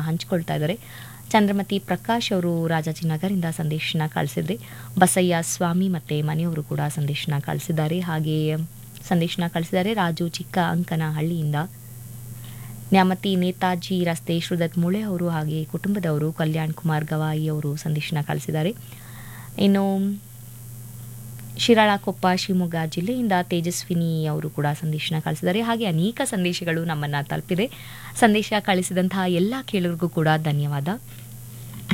ಹಂಚ್ಕೊಳ್ತಾ ಇದ್ದಾರೆ ಚಂದ್ರಮತಿ ಪ್ರಕಾಶ್ ಅವರು ರಾಜಾಜಿನಗರಿಂದ ಸಂದೇಶನ ಕಳಿಸಿದ್ರಿ ಬಸಯ್ಯ ಸ್ವಾಮಿ ಮತ್ತು ಮನೆಯವರು ಕೂಡ ಸಂದೇಶನ ಕಳಿಸಿದ್ದಾರೆ ಹಾಗೆ ಸಂದೇಶನ ಕಳಿಸಿದ್ದಾರೆ ರಾಜು ಚಿಕ್ಕ ಅಂಕನಹಳ್ಳಿಯಿಂದ ನ್ಯಾಮತಿ ನೇತಾಜಿ ರಸ್ತೆ ಶ್ರುದತ್ ಮುಳೆ ಅವರು ಹಾಗೆ ಕುಟುಂಬದವರು ಕಲ್ಯಾಣ್ ಕುಮಾರ್ ಗವಾಯಿ ಅವರು ಸಂದೇಶನ ಕಳಿಸಿದ್ದಾರೆ ಇನ್ನು ಶಿರಾಳಕೊಪ್ಪ ಶಿವಮೊಗ್ಗ ಜಿಲ್ಲೆಯಿಂದ ತೇಜಸ್ವಿನಿ ಅವರು ಕೂಡ ಸಂದೇಶನ ಕಳಿಸಿದ್ದಾರೆ ಹಾಗೆ ಅನೇಕ ಸಂದೇಶಗಳು ನಮ್ಮನ್ನು ತಲುಪಿದೆ ಸಂದೇಶ ಕಳಿಸಿದಂತಹ ಎಲ್ಲ ಕೇಳೋರಿಗೂ ಕೂಡ ಧನ್ಯವಾದ